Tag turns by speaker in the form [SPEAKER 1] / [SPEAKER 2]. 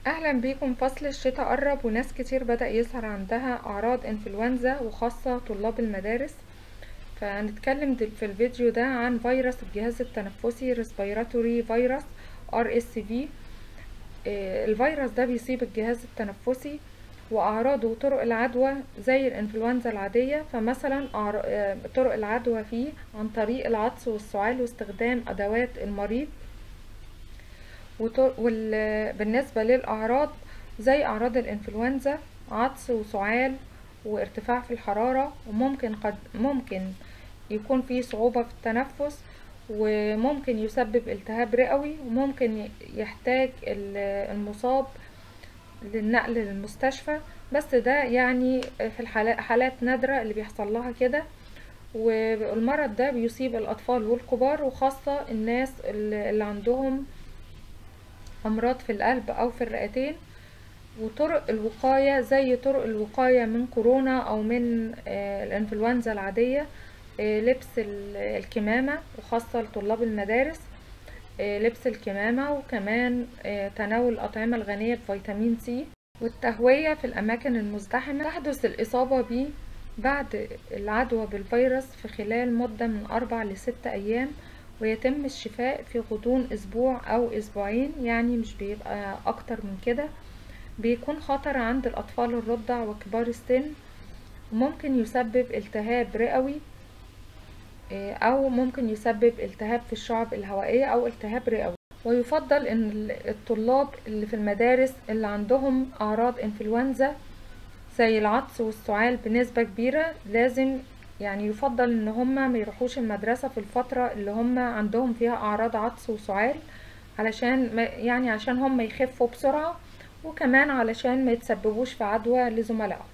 [SPEAKER 1] اهلا بيكم فصل الشتاء قرب وناس كتير بدأ يظهر عندها اعراض انفلونزا وخاصة طلاب المدارس فهنتكلم دل- في الفيديو ده عن فيروس الجهاز التنفسي ريسبيراتوري فيروس ار اس في الفيروس ده بيصيب الجهاز التنفسي واعراضه وطرق العدوى زي الانفلونزا العادية فمثلا أعر- آه، طرق العدوى فيه عن طريق العطس والسعال واستخدام ادوات المريض وط- وال- بالنسبة للأعراض زي أعراض الإنفلونزا عطس وسعال وارتفاع في الحرارة وممكن قد ممكن يكون في صعوبة في التنفس وممكن يسبب التهاب رئوي وممكن ي- يحتاج ال- المصاب للنقل للمستشفى بس ده يعني في الحالات حالات نادرة اللي بيحصل لها كده والمرض ده بيصيب الأطفال والكبار وخاصة الناس اللي اللي عندهم أمراض في القلب أو في الرئتين وطرق الوقاية زي طرق الوقاية من كورونا أو من آه، الإنفلونزا العادية آه، لبس ال- الكمامة وخاصة لطلاب المدارس آه، لبس الكمامة وكمان آه، تناول الأطعمة الغنية بفيتامين سي والتهوية في الأماكن المزدحمة تحدث الإصابة به بعد العدوى بالفيروس في خلال مدة من أربع لست أيام ويتم الشفاء في غضون أسبوع أو أسبوعين يعني مش بيبقى أكتر من كده بيكون خطر عند الأطفال الرضع وكبار السن وممكن يسبب التهاب رئوي آه، أو ممكن يسبب التهاب في الشعب الهوائية أو التهاب رئوي ويفضل ان ال- الطلاب اللي في المدارس اللي عندهم اعراض انفلونزا زي العطس والسعال بنسبة كبيرة لازم يعني يفضل ان هم ما يروحوش المدرسة في الفترة اللي هم عندهم فيها اعراض عطس وسعال علشان ما يعني عشان هم يخفوا بسرعة وكمان علشان ما يتسببوش في عدوى لزملائهم